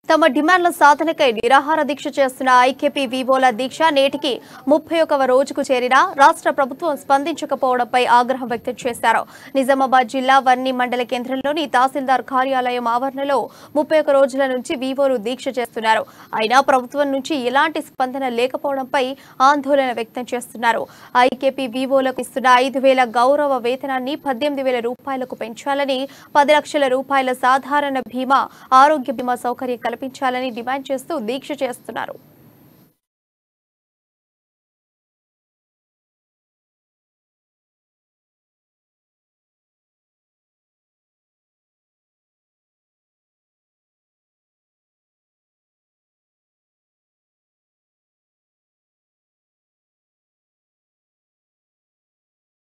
తమ డిమాండ్ల సాధనకై నిరాహార దీక్ష చేస్తున్న ఐకేపీ వివోల దీక్ష నేటికి ముప్పై ఒకవ రోజుకు చేరినా రాష్ట్ర ప్రభుత్వం స్పందించకపోవడంపై ఆగ్రహం వ్యక్తం చేశారు నిజామాబాద్ జిల్లా వర్ణి మండల కేంద్రంలోని తహసీల్దార్ కార్యాలయం ఆవరణలో ముప్పై ఒక రోజుల నుంచి వివోలు దీక్ష చేస్తున్నారు అయినా ప్రభుత్వం నుంచి ఎలాంటి స్పందన లేకపోవడంపై ఆందోళన వ్యక్తం చేస్తున్నారు ఐకేపీ వివోలకు ఇస్తున్న ఐదు వేల గౌరవ వేతనాన్ని పద్దెనిమిది వేల రూపాయలకు పెంచాలని పది లక్షల రూపాయల సాధారణ బీమా ఆరోగ్య బీమా సౌకర్యం కల్పించాలని డిమాండ్ చేస్తూ దీక్ష చేస్తున్నారు